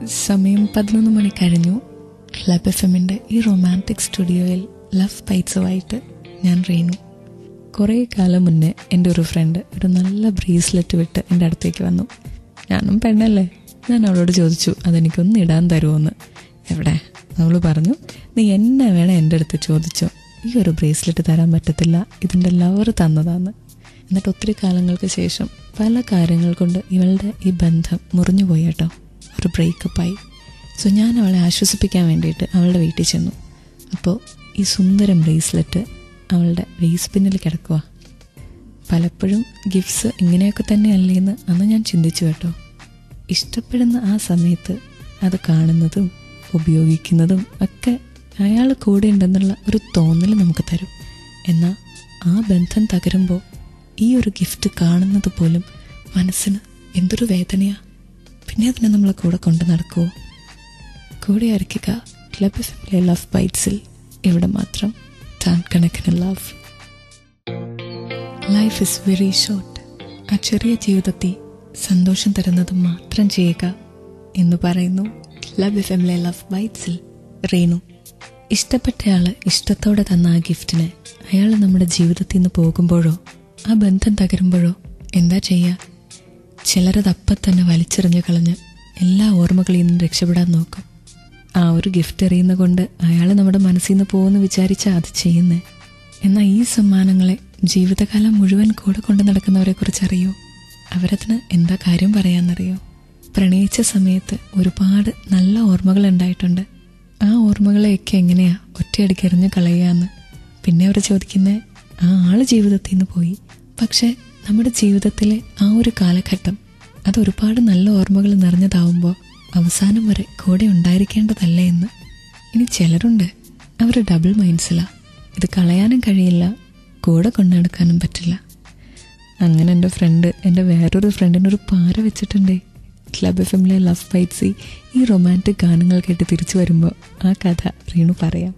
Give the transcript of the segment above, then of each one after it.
സമയം പതിനൊന്ന് മണി കഴിഞ്ഞു ക്ലബ് എഫ് എമ്മിൻ്റെ ഈ റൊമാൻറ്റിക് സ്റ്റുഡിയോയിൽ ലവ് പൈറ്റ്സുമായിട്ട് ഞാൻ റീനു കുറേ കാലം മുന്നേ എൻ്റെ ഒരു ഫ്രണ്ട് ഒരു നല്ല ബ്രേസ്ലെറ്റ് വിട്ട് എൻ്റെ അടുത്തേക്ക് വന്നു ഞാനും പെണ്ണല്ലേ ഞാൻ അവളോട് ചോദിച്ചു അതെനിക്കൊന്ന് ഇടാൻ തരുമോന്ന് എവിടെ അവൾ പറഞ്ഞു നീ എന്നെ വേണേ എൻ്റെ അടുത്ത് ചോദിച്ചോ ഈ ഒരു ബ്രേസ്ലെറ്റ് തരാൻ പറ്റത്തില്ല ഇതിൻ്റെ ലവർ തന്നതാന്ന് എന്നിട്ട് ഒത്തിരി കാലങ്ങൾക്ക് ശേഷം പല കാര്യങ്ങൾ കൊണ്ട് ഇവളുടെ ഈ ബന്ധം മുറിഞ്ഞു പോയി കേട്ടോ ഒരു ബ്രേക്കപ്പായി സോ ഞാൻ അവളെ ആശ്വസിപ്പിക്കാൻ വേണ്ടിയിട്ട് അവളുടെ വീട്ടിൽ ചെന്നു അപ്പോൾ ഈ സുന്ദരം ബ്രേസ്ലെറ്റ് അവളുടെ വേസ് പിന്നിൽ കിടക്കുക പലപ്പോഴും ഗിഫ്റ്റ്സ് ഇങ്ങനെയൊക്കെ തന്നെയല്ലേ എന്ന് അന്ന് ഞാൻ ചിന്തിച്ചു കേട്ടോ ഇഷ്ടപ്പെടുന്ന ആ സമയത്ത് അത് കാണുന്നതും ഉപയോഗിക്കുന്നതും ഒക്കെ അയാൾ കൂടെ ഉണ്ടെന്നുള്ള ഒരു തോന്നൽ നമുക്ക് തരും എന്നാൽ ആ ബന്ധം തകരുമ്പോൾ ഈ ഒരു ഗിഫ്റ്റ് കാണുന്നത് പോലും മനസ്സിന് എന്തൊരു വേദനയാ പിന്നെ അതിനെ നമ്മളെ കൂടെ കൊണ്ട് നടക്കുമോ കൂടെ ആയിരിക്കുക ക്ലബ് ഫാമിലി ലവ് ബൈറ്റ്സിൽ ഇവിടെ മാത്രം ടാൻ കണക്കിന് love life is very short ആ ചെറിയ ജീവിതത്തെ സന്തോഷം തരുന്നത് മാത്രം ചെയ്യുക എന്ന് പറയുന്നു ക്ലബ് ഫാമിലി ലവ് ബൈറ്റ്സിൽ റീനു ഇഷ്ടപ്പെട്ടയാള് ഇഷ്ടത്തോടെ തന്ന ആ ഗിഫ്റ്റിന് അയാൾ നമ്മുടെ ജീവിതത്തിൽ നിന്ന് പോകുമ്പോഴോ ആ ബന്ധം തകരുമ്പോഴോ എന്താ ചെയ്യുക ചിലരത് അപ്പം തന്നെ വലിച്ചെറിഞ്ഞു കളഞ്ഞ് എല്ലാ ഓർമ്മകളിൽ നിന്നും രക്ഷപ്പെടാൻ നോക്കും ആ ഒരു ഗിഫ്റ്റ് എറിയുന്ന കൊണ്ട് അയാൾ നമ്മുടെ മനസ്സിൽ നിന്ന് പോകുമെന്ന് വിചാരിച്ചാൽ അത് ചെയ്യുന്നേ എന്നാൽ ഈ സമ്മാനങ്ങളെ ജീവിതകാലം മുഴുവൻ കൂടെ കൊണ്ടു നടക്കുന്നവരെ കുറിച്ച് അറിയോ അവരതിന് എന്താ കാര്യം പറയാന്നറിയോ പ്രണയിച്ച സമയത്ത് ഒരുപാട് നല്ല ഓർമ്മകൾ ഉണ്ടായിട്ടുണ്ട് ആ ഓർമ്മകളെയൊക്കെ എങ്ങനെയാ ഒറ്റയടിക്ക് എറിഞ്ഞു കളയാന്ന് പിന്നെ അവർ ചോദിക്കുന്നേ ആ ആള് ജീവിതത്തിൽ നിന്ന് പോയി പക്ഷെ നമ്മുടെ ജീവിതത്തിലെ ആ ഒരു കാലഘട്ടം അത് ഒരുപാട് നല്ല ഓർമ്മകൾ നിറഞ്ഞതാവുമ്പോൾ അവസാനം വരെ കൂടെ ഉണ്ടായിരിക്കേണ്ടതല്ലേ എന്ന് ഇനി ചിലരുണ്ട് അവർ ഡബിൾ മൈൻഡ്സിലാ ഇത് കളയാനും കഴിയില്ല കൂടെ കൊണ്ടു നടക്കാനും പറ്റില്ല അങ്ങനെ എൻ്റെ ഫ്രണ്ട് എൻ്റെ വേറൊരു ഫ്രണ്ടിനൊരു പാര വെച്ചിട്ടുണ്ടേ ക്ലബ് എഫ് എമ്മിലെ ലവ് ഫൈറ്റ്സി ഈ റൊമാൻറ്റിക് ഗാനങ്ങൾ കേട്ട് തിരിച്ചു വരുമ്പോൾ ആ കഥ റീണു പറയാം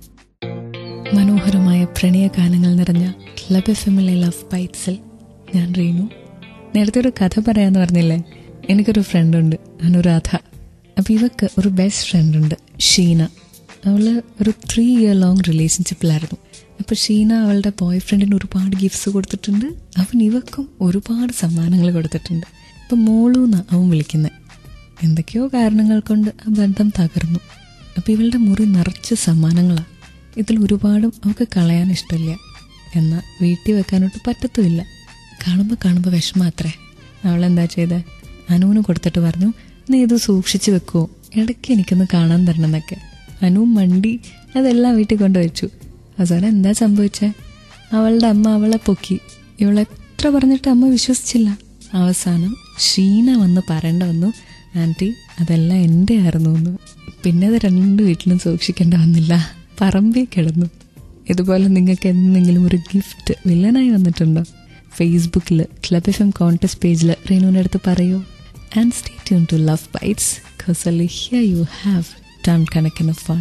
മനോഹരമായ പ്രണയ ഗാനങ്ങൾ നിറഞ്ഞ ക്ലബ് എഫ് എമ്മിലെ ലവ് ബൈറ്റ്സിൽ ഞാൻ റീനു നേരത്തെ ഒരു കഥ പറയാന്ന് പറഞ്ഞില്ലേ എനിക്കൊരു ഫ്രണ്ടുണ്ട് അനുരാധ അപ്പോൾ ഇവക്ക് ഒരു ബെസ്റ്റ് ഫ്രണ്ട് ഉണ്ട് ഷീന അവള് ഒരു ത്രീ ഇയർ ലോങ് റിലേഷൻഷിപ്പിലായിരുന്നു അപ്പോൾ ഷീന അവളുടെ ബോയ് ഫ്രണ്ടിന് ഒരുപാട് ഗിഫ്റ്റ്സ് കൊടുത്തിട്ടുണ്ട് അവൻ ഇവക്കും ഒരുപാട് സമ്മാനങ്ങൾ കൊടുത്തിട്ടുണ്ട് ഇപ്പം മോളൂന്ന അവൻ വിളിക്കുന്നത് എന്തൊക്കെയോ കാരണങ്ങൾ കൊണ്ട് ആ ബന്ധം തകർന്നു അപ്പോൾ ഇവളുടെ മുറി നിറച്ച് സമ്മാനങ്ങളാണ് ഇതിൽ ഒരുപാടും അവൾക്ക് കളയാൻ ഇഷ്ടമില്ല എന്നാൽ വീട്ടിൽ വെക്കാനോട്ട് പറ്റത്തുമില്ല കാണുമ്പോൾ കാണുമ്പോൾ വിഷമാത്രേ അവളെന്താ ചെയ്തേ അനുവിന് കൊടുത്തിട്ട് പറഞ്ഞു നീ ഇത് സൂക്ഷിച്ചു വെക്കുമോ ഇടയ്ക്ക് എനിക്കൊന്ന് കാണാൻ തരണം എന്നൊക്കെ അനു മണ്ടി അതെല്ലാം വീട്ടിൽ കൊണ്ടുവച്ചു അവസാനം എന്താ സംഭവിച്ചേ അവളുടെ അമ്മ അവളെ പൊക്കി ഇവളെത്ര പറഞ്ഞിട്ട് അമ്മ വിശ്വസിച്ചില്ല അവസാനം ഷീന വന്ന് പറയേണ്ട വന്നു ആൻറ്റി അതെല്ലാം എൻ്റെ ആയിരുന്നു എന്ന് പിന്നെ അത് രണ്ട് വീട്ടിലും സൂക്ഷിക്കേണ്ട വന്നില്ല പറമ്പിൽ കിടന്നു ഇതുപോലെ നിങ്ങൾക്ക് എന്തെങ്കിലും ഒരു ഗിഫ്റ്റ് വില്ലനായി വന്നിട്ടുണ്ടോ ഫേസ്ബുക്കിൽ ക്ലബ് എഫ് എം കോൺടെസ്റ്റ് പേജിൽ റീനുവിൻ്റെ അടുത്ത് പറയൂ and stay tune to love bites because here you have ton കണക്കിന് ഫൺ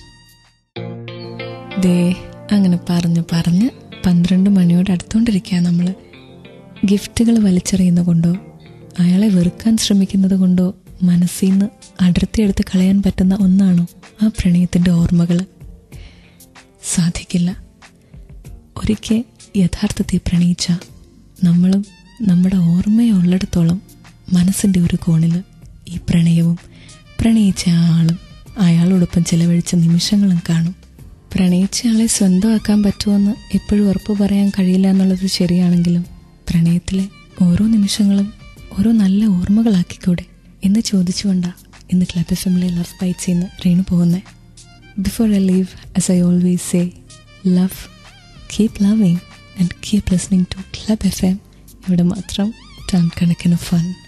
ദേ അങ്ങനെ പറഞ്ഞ് പറഞ്ഞ് പന്ത്രണ്ട് മണിയോട് അടുത്തുകൊണ്ടിരിക്കുക നമ്മൾ ഗിഫ്റ്റുകൾ വലിച്ചെറിയുന്ന കൊണ്ടോ അയാളെ വെറുക്കാൻ ശ്രമിക്കുന്നത് കൊണ്ടോ മനസ്സിൽ നിന്ന് അടർത്തിയെടുത്ത് കളയാൻ പറ്റുന്ന ഒന്നാണോ ആ പ്രണയത്തിൻ്റെ ഓർമ്മകൾ സാധിക്കില്ല ഒരിക്കൽ യഥാർത്ഥത്തിൽ പ്രണയിച്ച നമ്മളും നമ്മുടെ ഓർമ്മയുള്ളിടത്തോളം മനസ്സിൻ്റെ ഒരു കോണിൽ ഈ പ്രണയവും പ്രണയിച്ച ആ ആളും അയാളോടൊപ്പം ചിലവഴിച്ച നിമിഷങ്ങളും കാണും പ്രണയിച്ചയാളെ സ്വന്തമാക്കാൻ പറ്റുമെന്ന് എപ്പോഴും ഉറപ്പ് പറയാൻ കഴിയില്ല എന്നുള്ളത് ശരിയാണെങ്കിലും പ്രണയത്തിലെ ഓരോ നിമിഷങ്ങളും ഓരോ നല്ല ഓർമ്മകളാക്കിക്കൂടെ എന്ന് ചോദിച്ചുകൊണ്ടാ ഇന്ന് ക്ലബ് എഫ് എമ്മിലെ ലവ് ബൈറ്റ്സ് എന്ന് റീണു പോകുന്നത് before I leave as I always say love keep loving and keep listening to club F M ഇവിടെ മാത്രം ടൺ കണക്കിന് ഫൺ